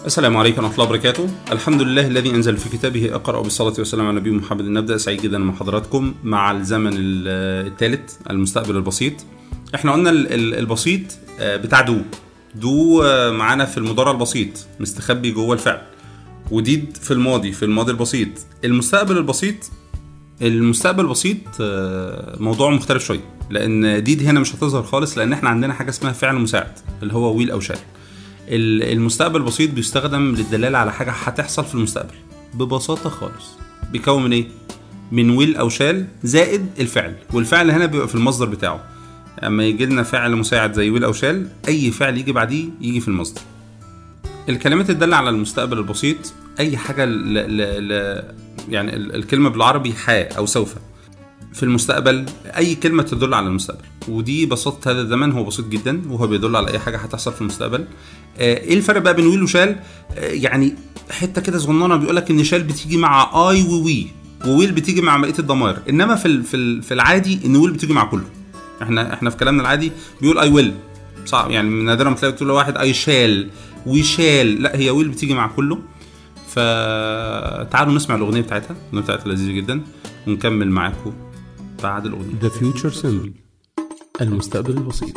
السلام عليكم ورحمة الله وبركاته الحمد لله الذي أنزل في كتابه أقرأ بالصلاة والسلام على نبي محمد نبدأ سعيد جدا مع حضراتكم مع الزمن الثالث المستقبل البسيط احنا قلنا ال- ال- البسيط آه، بتاع دو دو آه، معانا في المضارع البسيط مستخبي جوه الفعل وديد في الماضي في الماضي البسيط المستقبل البسيط المستقبل البسيط آه، موضوع مختلف شويه لان ديد هنا مش هتظهر خالص لان احنا عندنا حاجه اسمها فعل مساعد اللي هو ويل او شال ال- المستقبل البسيط بيستخدم للدلاله على حاجه هتحصل في المستقبل ببساطه خالص بيكون من ايه من ويل او شال زائد الفعل والفعل هنا بيبقى في المصدر بتاعه اما يجي لنا فعل مساعد زي ويل او شال اي فعل يجي بعديه يجي في المصدر الكلمات الدالة على المستقبل البسيط أي حاجة ل... ل... ل... يعني ال- الكلمة بالعربي حاء أو سوف في المستقبل أي كلمة تدل على المستقبل ودي بساطة هذا الزمن هو بسيط جدا وهو بيدل على أي حاجة هتحصل في المستقبل آه، إيه الفرق بقى بين ويل وشال آه، يعني حتة كده صغننة بيقول لك إن شال بتيجي مع أي ووي وويل بتيجي مع بقية الضمائر إنما في ال... في, ال... في العادي إن ويل بتيجي مع كله احنا احنا في كلامنا العادي بيقول اي ويل صعب يعني من نادرا ما تلاقي بتقول لواحد اي شال وشال لا هي ويل بتيجي مع كله فتعالوا نسمع الاغنيه بتاعتها الاغنيه بتاعتها لذيذه جدا ونكمل معاكم بعد الاغنيه The Future Simple المستقبل البسيط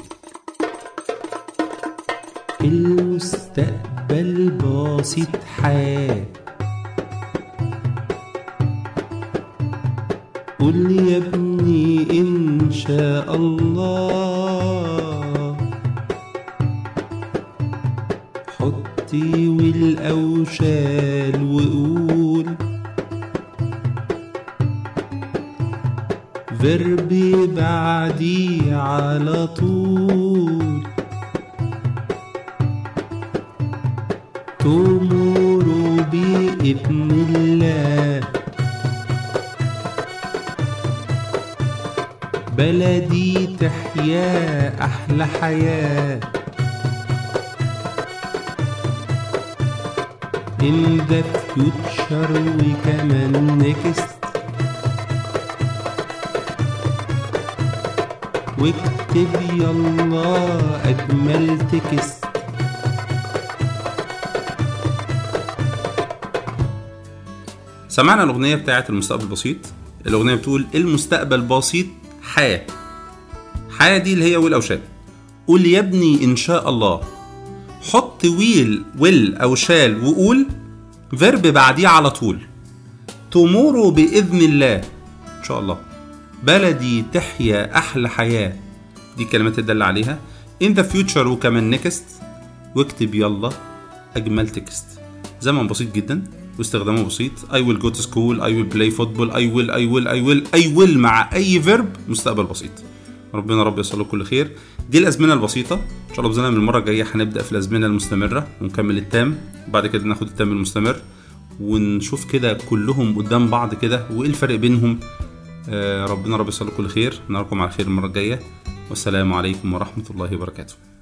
المستقبل بسيط حال قول لي يا ابني ان شاء الله حطي والاوشال وقول فيربي بعدي على طول تمر بإذن الله بلدي تحيا أحلى حياة In the future وكمان next واكتب يلا أجمل تكست سمعنا الأغنية بتاعت المستقبل بسيط الأغنية بتقول المستقبل بسيط حياة حياة دي اللي هي ويل أو شال قول يا ابني إن شاء الله حط ويل ويل أو شال وقول فيرب بعديه على طول تمر بإذن الله إن شاء الله بلدي تحيا أحلى حياة دي كلمات الدالة عليها in the future وكمان next واكتب يلا أجمل تكست زمن بسيط جدا واستخدامه بسيط I will go to school I will play football I will I will I will I will مع أي verb مستقبل بسيط ربنا رب يصل له كل خير دي الأزمنة البسيطة إن شاء الله بإذن الله من المرة الجاية هنبدأ في الأزمنة المستمرة ونكمل التام وبعد كده ناخد التام المستمر ونشوف كده كلهم قدام بعض كده وإيه الفرق بينهم آه، ربنا رب يصل له كل خير نراكم على خير المرة الجاية والسلام عليكم ورحمة الله وبركاته